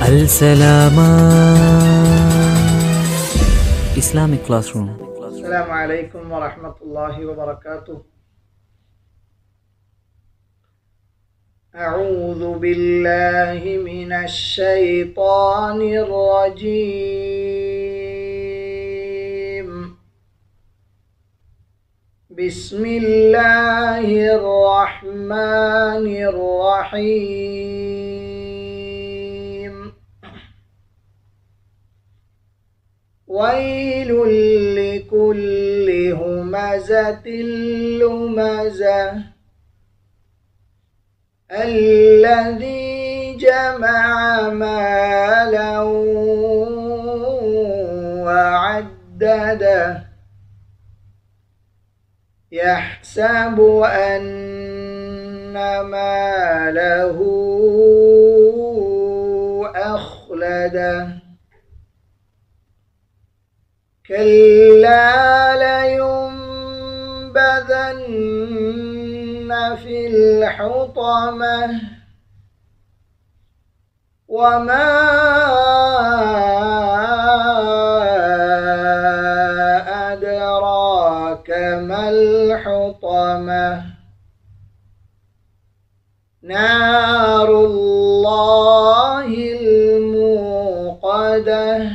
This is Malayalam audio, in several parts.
السلامة Islamic Classroom السلام عليكم ورحمة الله وبركاته أعوذ بالله من الشيطان الرجيم بسم الله الرحمن الرحيم ويل لكل همزة لمزة الذي جمع مالا وعدده يحسب أن ماله أخلده كلا لينبذن في الحطمة وما أدراك ما الحطمة نار الله الموقده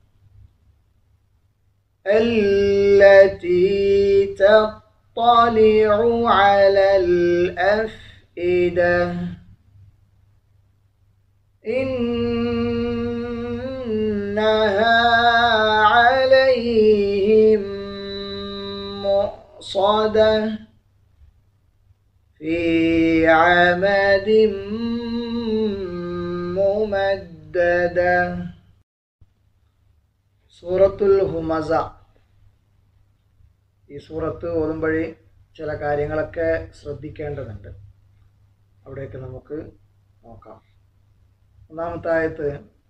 التي تطلع على الأفئدة إنها عليهم مؤصدة في عمد ممدده സൂറത്തുൽ ഹുമസ ഈ സൂറത്ത് ഓതുമ്പോഴേ ചില കാര്യങ്ങളൊക്കെ ശ്രദ്ധിക്കേണ്ടതുണ്ട് അവിടെയൊക്കെ നമുക്ക് നോക്കാം ഒന്നാമത്തെ ആയത്ത്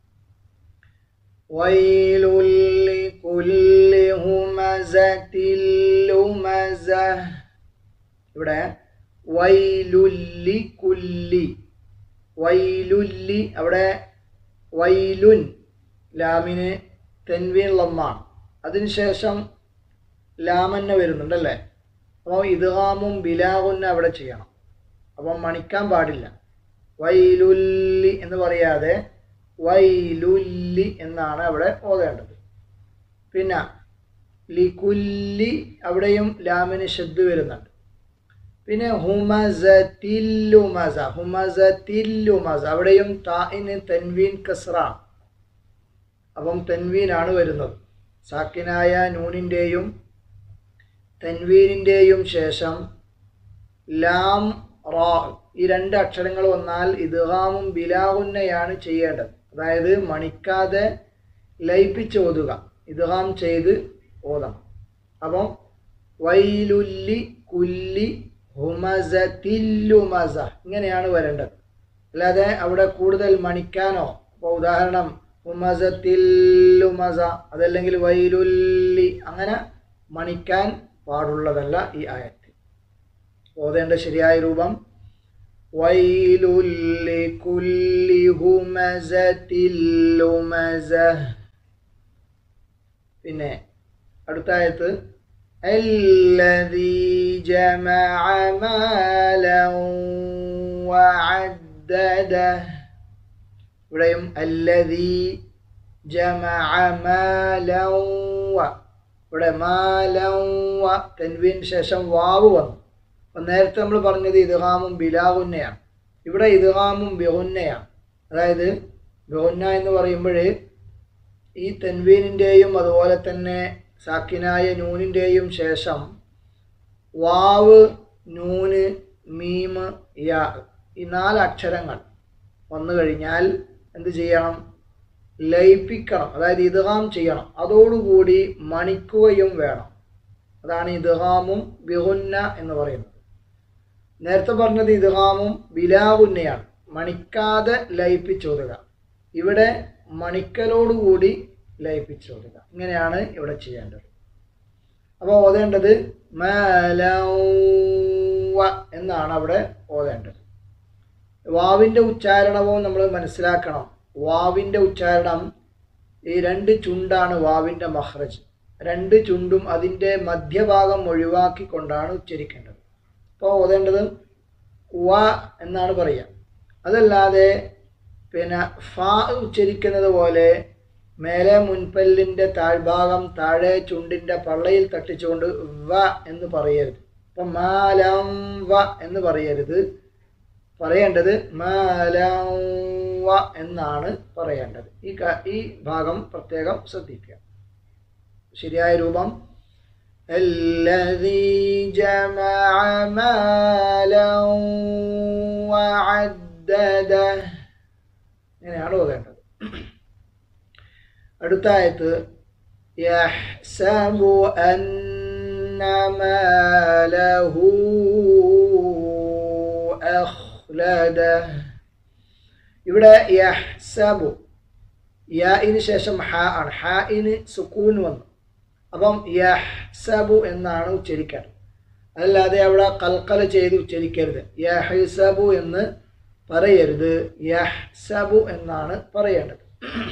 വൈലുല്ലി കുല്ലി ഹുമസത്തിൽ ലുമസ ഇവിടെ വൈലുല്ലി കുല്ലി വൈലുല്ലി അവിടെ വൈലുൻ ലാമിന് തെൻവീൻ ലമ്മാണ് അതിനുശേഷം ലാമന്നെ വരുന്നുണ്ടല്ലേ അപ്പോൾ ഇദ്ഗാമും ബിലാഗുന്ന അവിടെ ചെയ്യണം അപ്പം മണിക്കാൻ പാടില്ല വൈലുല്ലി എന്ന് പറയാതെ വൈലുല്ലി എന്നാണ് അവിടെ ഓതേണ്ടത് പിന്നെ ലികുല്ലി അവിടെയും ലാമിന് ശബ്ദ് വരുന്നുണ്ട് പിന്നെ ഹുമസത്തില്ലുമസ ഹുമസത്തില്ലുമസ അവിടെയും താഇന് തെൻവീൻ കസ്റാണ് അപ്പം തെൻവീനാണ് വരുന്നത് സാക്കിനായ നൂനിൻ്റെയും തെൻവീനിൻ്റെയും ശേഷം ലാം റാ ഈ രണ്ട് അക്ഷരങ്ങൾ വന്നാൽ ഇദ്ഹാമും ബിലാഹുന്നയാണ് ചെയ്യേണ്ടത് അതായത് മണിക്കാതെ ലയിപ്പിച്ച് ഓതുക ഇദ്ഹാം ചെയ്ത് ഓതണം അപ്പം വൈലുല്ലി കുല്ലി ഹുമസത്തില്ലുമസ ഇങ്ങനെയാണ് വരേണ്ടത് അല്ലാതെ അവിടെ കൂടുതൽ മണിക്കാനോ ഇപ്പോൾ ഉദാഹരണം ഹുമസത്തില്ലുമസ അതല്ലെങ്കിൽ വൈലുല്ലി അങ്ങനെ മണിക്കാൻ പാടുള്ളതല്ല ഈ ആയത്ത് ഓതേണ്ട ശരിയായ രൂപം വൈലുല്ലി കുല്ലി ഹുമസത്തില്ലുമസ പിന്നെ അടുത്ത ആയത്ത് الذي جمع مالا وعدده ഇവിടെയും അല്ലതി ജമഅമാലവ ഇവിടെ മാലവ തെൻവീന് ശേഷം വാവ് വന്നു അപ്പം നേരത്തെ നമ്മൾ പറഞ്ഞത് ഇദ്ഹാമും ബിലാവുന്നയാണ് ഇവിടെ ഇദ്ഹാമും ബിഹുന്നയാണ് അതായത് ബിഹുന്ന എന്ന് പറയുമ്പോൾ ഈ തെൻവീനിൻ്റെയും അതുപോലെ തന്നെ സാക്കിനായ നൂനിൻ്റെയും ശേഷം വാവ് നൂന് മീമ് യാ ഈ നാല് അക്ഷരങ്ങൾ വന്നു കഴിഞ്ഞാൽ എന്ത് ചെയ്യണം ലയിപ്പിക്കണം അതായത് ഇദ്ഹാം ചെയ്യണം അതോടുകൂടി മണിക്കുകയും വേണം അതാണ് ഇദ്ഹാമും ബിഹുന്ന എന്ന് പറയുന്നത് നേരത്തെ പറഞ്ഞത് ഇദ്ഹാമും ബിലാവുന്നയാണ് മണിക്കാതെ ലയിപ്പിച്ചോതുക ഇവിടെ മണിക്കലോടുകൂടി ലയിപ്പിച്ചോതുക ഇങ്ങനെയാണ് ഇവിടെ ചെയ്യേണ്ടത് അപ്പോൾ ഓതേണ്ടത് മലവ എന്നാണ് അവിടെ ഓതേണ്ടത് വാവിൻ്റെ ഉച്ചാരണവും നമ്മൾ മനസ്സിലാക്കണം വാവിൻ്റെ ഉച്ചാരണം ഈ രണ്ട് ചുണ്ടാണ് വാവിൻ്റെ മഹ്റജ് രണ്ട് ചുണ്ടും അതിൻ്റെ മധ്യഭാഗം ഒഴിവാക്കിക്കൊണ്ടാണ് ഉച്ചരിക്കേണ്ടത് അപ്പോൾ ഓതേണ്ടത് വ എന്നാണ് പറയുക അതല്ലാതെ പിന്നെ ഫ ഉച്ചരിക്കുന്നത് പോലെ മേലെ മുൻപല്ലിൻ്റെ താഴ്ഭാഗം താഴെ ചുണ്ടിൻ്റെ പള്ളയിൽ തട്ടിച്ചുകൊണ്ട് വ എന്ന് പറയരുത് അപ്പം മാലം വ എന്ന് പറയരുത് പറയേണ്ടത് മാലം വ എന്നാണ് പറയേണ്ടത് ഈ ക- ഈ ഭാഗം പ്രത്യേകം ശ്രദ്ധിക്കുക ശരിയായ രൂപം الذي جمع مالا وعدده ഇങ്ങനെയാണ് ഓതേണ്ടത് അടുത്ത ആയത്ത് يحسب أن ماله أخلده ഇവിടെ യഹ്സബു യാഇന് ശേഷം ഹ ആണ് ഹ ഇന് സുക്കൂൻ വന്നു അപ്പം യഹ്സബു എന്നാണ് ഉച്ചരിക്കേണ്ടത് അല്ലാതെ അവിടെ കൽക്കല ചെയ്ത് ഉച്ചരിക്കരുത് യഹ്സബു എന്ന് പറയരുത് യഹ്സബു എന്നാണ് പറയേണ്ടത്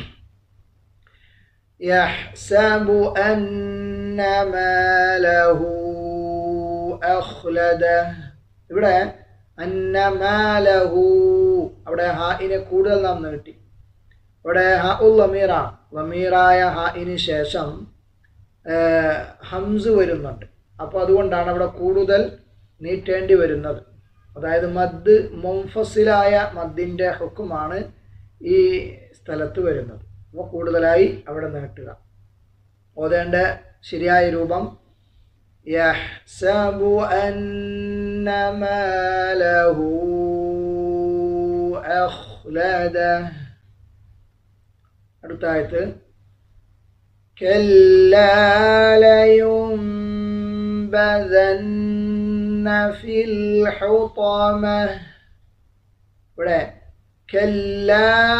യഹ്സബു അന്ന മാലഹു അഖ്ലദ ഇവിടെ അന്ന മാലഹു അവിടെ ഹാഇനെ കൂടുതൽ നാം നീട്ടി ഇവിടെ ഹ ഉൽ ലമീറാണ് ലമീറായ ഹാഇന് ശേഷം ഏഹ്, ഹംസ് വരുന്നുണ്ട് അപ്പോൾ അതുകൊണ്ടാണ് അവിടെ കൂടുതൽ നീട്ടേണ്ടി വരുന്നത് അതായത് മദ് മുംഫസിലായ മദ്ദിൻ്റെ ഹുക്കുമാണ് ഈ സ്ഥലത്ത് വരുന്നത് അപ്പോൾ കൂടുതലായി അവിടെ നീട്ടുക ഓതേണ്ട ശരിയായ രൂപം يحسب أن ماله أخلده അടുത്ത ആയത്ത് كلا لينبذن في الحطمة ഇവിടെ കല്ല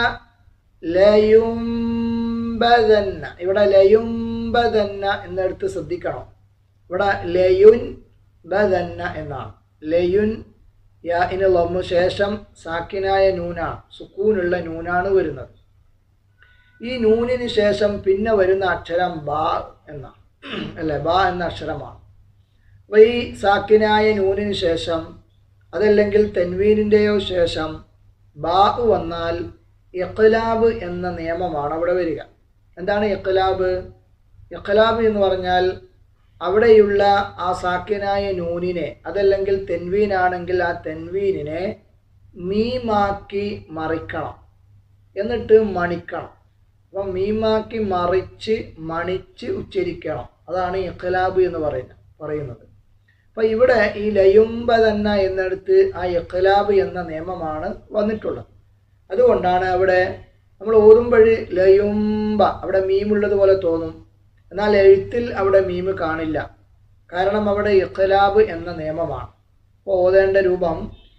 ലയുംബതന്ന ഇവിടെ ലയുംബതന്ന എന്നെടുത്ത് ശ്രദ്ധിക്കണം ഇവിടെ ലയുൻ ബദന്ന എന്നാണ് ലയുൻ യാ ഇന് ലമ്മു ശേഷം സാക്കിനായ നൂനാണ് സുക്കൂനുള്ള നൂനാണ് വരുന്നത് ഈ നൂനിന് ശേഷം പിന്നെ വരുന്ന അക്ഷരം ബാ എന്നാണ് അല്ലെ ബാ എന്ന അക്ഷരമാണ് അപ്പോൾ ഈ സാക്കിനായ നൂനിന് ശേഷം അതല്ലെങ്കിൽ തെൻവീനിൻ്റെയോ ശേഷം ബാ വന്നാൽ ഇഖ്ലാബ് എന്ന നിയമമാണ് അവിടെ വരിക എന്താണ് ഇഖ്ലാബ് ഇഖ്ലാബ് എന്ന് പറഞ്ഞാൽ അവിടെയുള്ള ആ സാക്കിനായ നൂനിനെ അതല്ലെങ്കിൽ തെൻവീനാണെങ്കിൽ ആ തെൻവീനിനെ മീമാക്കി മറിക്കണം എന്നിട്ട് മണിക്കണം അപ്പം മീമാക്കി മറിച്ച് മണിച്ച് ഉച്ചരിക്കണം അതാണ് ഇഖ്ലാബ് എന്ന് പറയുന്നത് പറയുന്നത് അപ്പം ഇവിടെ ഈ ലയുംബ തന്നെ എന്നെടുത്ത് ആ ഇഖ്ലാബ് എന്ന നിയമമാണ് വന്നിട്ടുള്ളത് അതുകൊണ്ടാണ് അവിടെ നമ്മൾ ഓതുമ്പോൾ ലയുംബ അവിടെ മീമുള്ളത് പോലെ തോന്നും എന്നാൽ എഴുത്തിൽ അവിടെ മീമ് കാണില്ല കാരണം അവിടെ ഇഖ്ലാബ് എന്ന നിയമമാണ് അപ്പോൾ ഓതേണ്ട രൂപം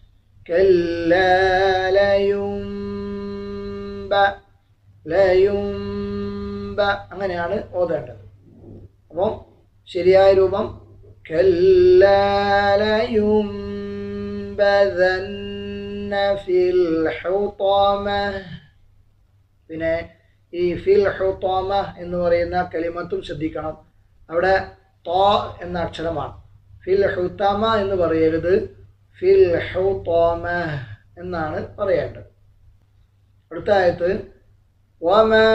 കല്ലലയുംബ ലയുംബ അങ്ങനെയാണ് ഓതേണ്ടത് അപ്പം ശരിയായ രൂപം കല്ലലയുംബദന്ന ഫിൽ ഹുതമ പിന്നെ ഈ ഫിൽ ഹുതമ എന്ന് പറയുന്ന കലിമത്തും ശ്രദ്ധിക്കണം അവിടെ തോ എന്ന അക്ഷരമാണ് ഫിൽ ഹുതമ എന്ന് പറയരുത് ഫിൽ ഹുതമ എന്നാണ് പറയേണ്ടത് അടുത്ത ആയത്ത് وما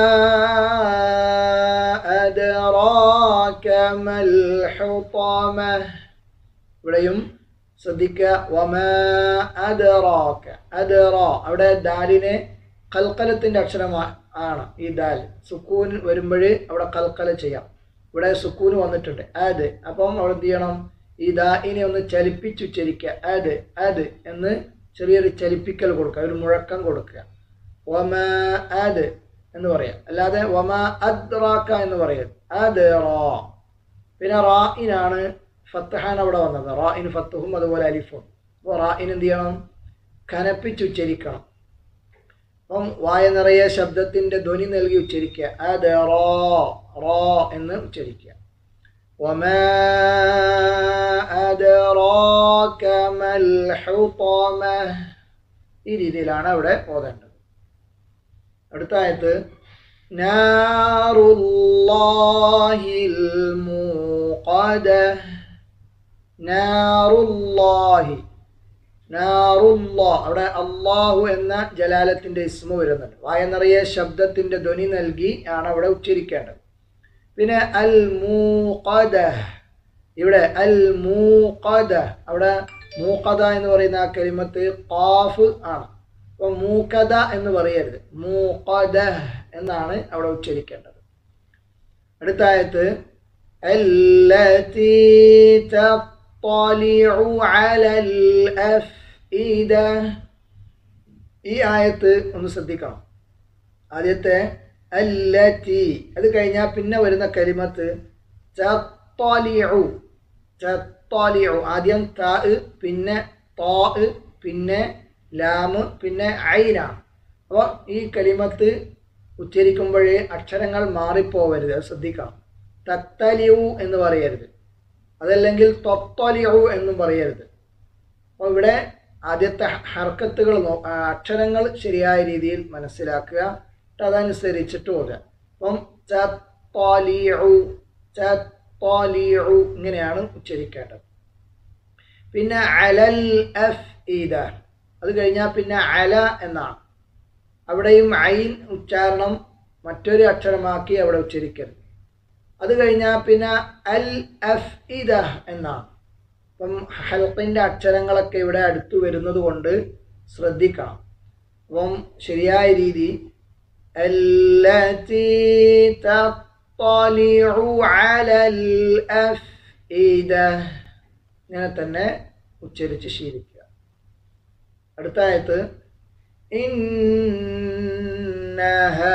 أدراك ما الحطمة ഇവിടെയും ശ്രദ്ധിക്കുക വമ അദറാക്ക അദറ അവിടെ ദാലിനെ കൽക്കലത്തിൻ്റെ അക്ഷരമാണ് ആണ് ഈ ദാൽ സുക്കൂൻ വരുമ്പോൾ അവിടെ കൽക്കല ചെയ്യാം ഇവിടെ സുക്കൂന് വന്നിട്ടുണ്ട് അത് അപ്പം അവിടെ എന്ത് ചെയ്യണം ഈ ദാഇനെ ഒന്ന് ചലിപ്പിച്ചുച്ചരിക്കുക അത് അത് എന്ന് ചെറിയൊരു ചലിപ്പിക്കൽ കൊടുക്കുക ഒരു മുഴക്കം കൊടുക്കുക വമ അത് എന്ന് പറയാം അല്ലാതെ വമ അദ്റാക്ക എന്ന് പറയരുത് അത് റോ പിന്നെ റായിനാണ് ഫത്തഹാൻ അവിടെ വന്നത് റായിന് ഫത്തുഹും അതുപോലെ അലിഫും അപ്പോൾ റായിന് എന്ത് ചെയ്യണം കനപ്പിച്ചുച്ചരിക്കണം അപ്പം വായ നിറയെ ശബ്ദത്തിൻ്റെ ധ്വനി നൽകി ഉച്ചരിക്കുക അത് റോ റോ എന്ന് ഉച്ചരിക്കുക وما أدراك ما الحطمة ഈ രീതിയിലാണ് അവിടെ ഓതേണ്ടത് അടുത്ത ആയത്ത് നാറുല്ലാഹിൽ മൂഖദ നാറുല്ലാഹി നാറുല്ലാ അവിടെ അള്ളാഹു എന്ന ജലാലത്തിന്റെ ഇസ്മ വരുന്നുണ്ട് വായ നിറയെ ശബ്ദത്തിന്റെ ധ്വനി നൽകി ആണ് അവിടെ ഉച്ചരിക്കേണ്ടത് പിന്നെ അൽ മൂഖദ ഇവിടെ അൽ മൂഖദ അവിടെ മൂഖദ എന്ന് പറയുന്ന ആ കലിമത്ത് ഖാഫ് ആണ് അപ്പോൾ മൂക്കദ എന്ന് പറയരുത് മൂഖദ എന്നാണ് അവിടെ ഉച്ചരിക്കേണ്ടത് അടുത്ത ആയത്ത് التي تطلع على الأفئدة ഈ ആയത്ത് ഒന്ന് ശ്രദ്ധിക്കണം ആദ്യത്തെ അല്ലത്തി അത് കഴിഞ്ഞാൽ പിന്നെ വരുന്ന കരിമത്ത് ചത്തോലിയു ചത്തോലിയു ആദ്യം താ പിന്നെ തോ പിന്നെ ലാമ് പിന്നെ ഐനാണ് അപ്പോൾ ഈ കലിമത്ത് ഉച്ചരിക്കുമ്പോഴേ അക്ഷരങ്ങൾ മാറിപ്പോവരുത് അത് ശ്രദ്ധിക്കണം തത്തലിയു എന്ന് പറയരുത് അതല്ലെങ്കിൽ തൊത്തലിയു എന്നും പറയരുത് അപ്പോൾ ഇവിടെ ആദ്യത്തെ ഹർക്കത്തുകൾ നോ ആ, അക്ഷരങ്ങൾ ശരിയായ രീതിയിൽ മനസ്സിലാക്കുക എന്നിട്ട് അതനുസരിച്ചിട്ട് ഓതുക അപ്പം ചത്തോലിയു ചത്തോലിയു ഇങ്ങനെയാണ് ഉച്ചരിക്കേണ്ടത് പിന്നെ അലൽ എഫ് ഈദ അത് കഴിഞ്ഞാൽ പിന്നെ അല എന്നാണ് അവിടെയും ഐൻ ഉച്ചാരണം മറ്റൊരു അക്ഷരമാക്കി അവിടെ ഉച്ചരിക്കരുത് അത് കഴിഞ്ഞാൽ പിന്നെ അൽ എഫ് ഇദ എന്നാണ് അപ്പം ഹൽക്കിൻ്റെ അക്ഷരങ്ങളൊക്കെ ഇവിടെ അടുത്ത് വരുന്നത് കൊണ്ട് ശ്രദ്ധിക്കണം അപ്പം ശരിയായ രീതി التي تطلع على الأفئدة ഇങ്ങനെ തന്നെ ഉച്ചരിച്ച് ശീലിക്കുക അടുത്ത ആയത്ത് إنها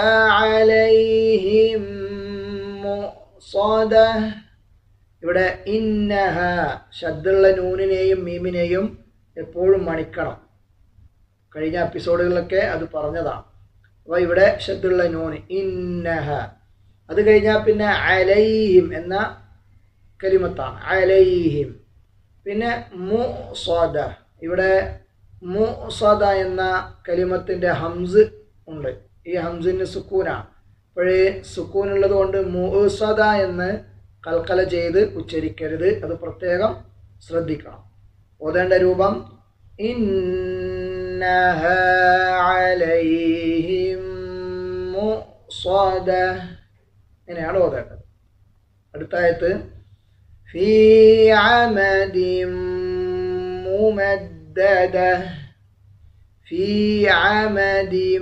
عليهم മുഅ്സദ ഇവിടെ ഇന്നഹ ശബ്ദുള്ള നൂനിനെയും മീമിനെയും എപ്പോഴും മണിക്കണം കഴിഞ്ഞ എപ്പിസോഡുകളിലൊക്കെ അത് പറഞ്ഞതാണ് അപ്പോൾ ഇവിടെ ശബ്ദുള്ള നൂന് ഇന്നഹ അത് കഴിഞ്ഞാൽ പിന്നെ അലൈഹിം എന്ന കലിമത്താണ് അലൈഹിം പിന്നെ മുസദ ഇവിടെ മുസദ എന്ന കലിമത്തിൻ്റെ ഹംസ് ഉണ്ട് ഈ ഹംസിന് സുക്കൂനാണ് അപ്പോഴേ സുക്കൂനുള്ളത് കൊണ്ട് മുസദ എന്ന് കൽക്കല ചെയ്ത് ഉച്ചരിക്കരുത് അത് പ്രത്യേകം ശ്രദ്ധിക്കണം ഓതേണ്ട രൂപം ഇന്നഹ അലൈഹിം മുസദ ഇങ്ങനെയാണ് ഓതേണ്ടത് അടുത്തായത് ഫീ അമദിം മുമദ്ദദ ഫീ അമദിം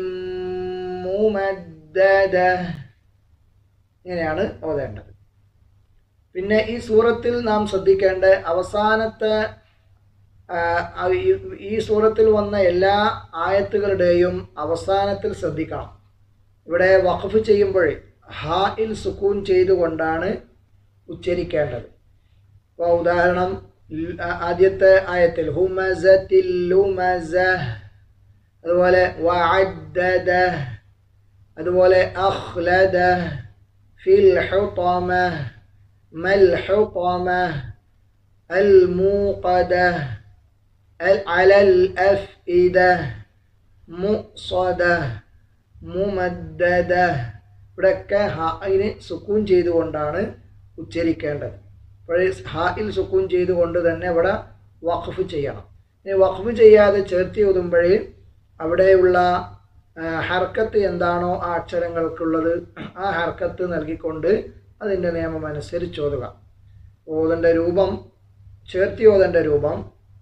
മുമദ്ദദ ഇങ്ങനെയാണ് ഓതേണ്ടത് പിന്നെ ഈ സൂറത്തിൽ നാം ശ്രദ്ധിക്കേണ്ട അവസാനത്തെ ആ, ആ, ഈ- ഈ സൂറത്തിൽ വന്ന എല്ലാ ആയത്തുകളുടെയും അവസാനത്തിൽ ശ്രദ്ധിക്കണം ഇവിടെ വഖഫ് ചെയ്യുമ്പോൾ ഹായിൽ സുക്കൂൻ ചെയ്തുകൊണ്ടാണ് ഉച്ചരിക്കേണ്ടത് ഇപ്പോൾ ഉദാഹരണം ൽ- ആ- ആദ്യത്തെ ആയത്തിൽ ഹുമസത്തിൽ ലുമസ അതുപോലെ വഅദ്ദദ അതുപോലെ അഖ്ലദ ഫിൽ ഹുതമ മൽ ഹുതമ അൽ മൂഖദ അൽ അലൽ അഫ്ഇദ മുസദ മുമദ്ദദ ഇവിടെയൊക്കെ ഹായിന് സുക്കൂൻ ചെയ്തുകൊണ്ടാണ് ഉച്ചരിക്കേണ്ടത് അപ്പോൾ ഹായിൽ സുക്കൂൻ ചെയ്തുകൊണ്ട് തന്നെ ഇവിടെ വഖഫ് ചെയ്യണം ഇനി വഖഫ് ചെയ്യാതെ ചേർത്തി ഓതുമ്പോഴേ അവിടെയുള്ള ആ, ഹർക്കത്ത് എന്താണോ ആ അക്ഷരങ്ങൾക്കുള്ളത് ആ ഹർക്കത്ത് നൽകിക്കൊണ്ട് അതിൻ്റെ നിയമം അനുസരിച്ച് ഓതുക ഓതൻ്റെ രൂപം ചേർത്തി ഓതൻ്റെ രൂപം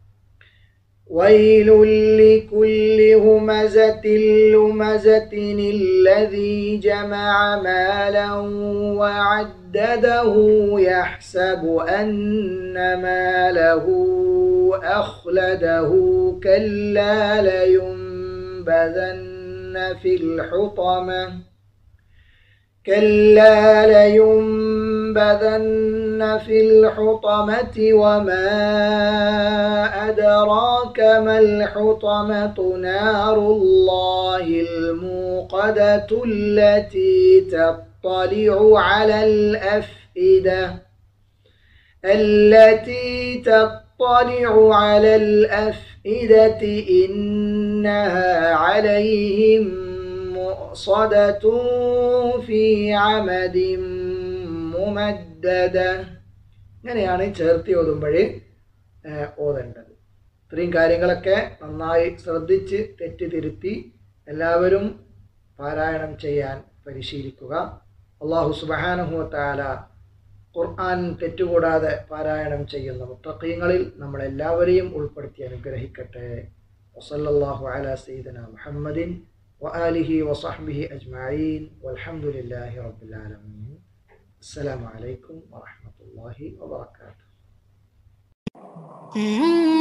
ويل لكل همزة لمزة الذي جمع مالا وعدده يحسب أن ماله أخلده كلا لينبذن في الحطمة كلا لينبذن في الحطمة وما أدراك ما الحطمة نار الله الموقدة التي تطلع على الأفئدة التي تطلع على الأفئدة إنها عليهم مؤصدة في عمد ممددة ഇങ്ങനെയാണ് ചേർത്തി ഓതുമ്പോൾ ഓതേണ്ടത് ഇത്രയും കാര്യങ്ങളൊക്കെ നന്നായി ശ്രദ്ധിച്ച് തെറ്റ് തിരുത്തി എല്ലാവരും പാരായണം ചെയ്യാൻ പരിശീലിക്കുക അള്ളാഹു സുബഹാനുഹുവത്താല ഖുർആൻ തെറ്റുകൂടാതെ പാരായണം ചെയ്യുന്ന മുത്തഖീങ്ങളിൽ നമ്മളെല്ലാവരെയും ഉൾപ്പെടുത്തി അനുഗ്രഹിക്കട്ടെ വസല്ലല്ലാഹു അലാ സയ്യിദന മുഹമ്മദിൻ وآله وصحبه أجمعين والحمد لله رب العالمين السلام عليكم ورحمة الله وبركاته Mm-hmm.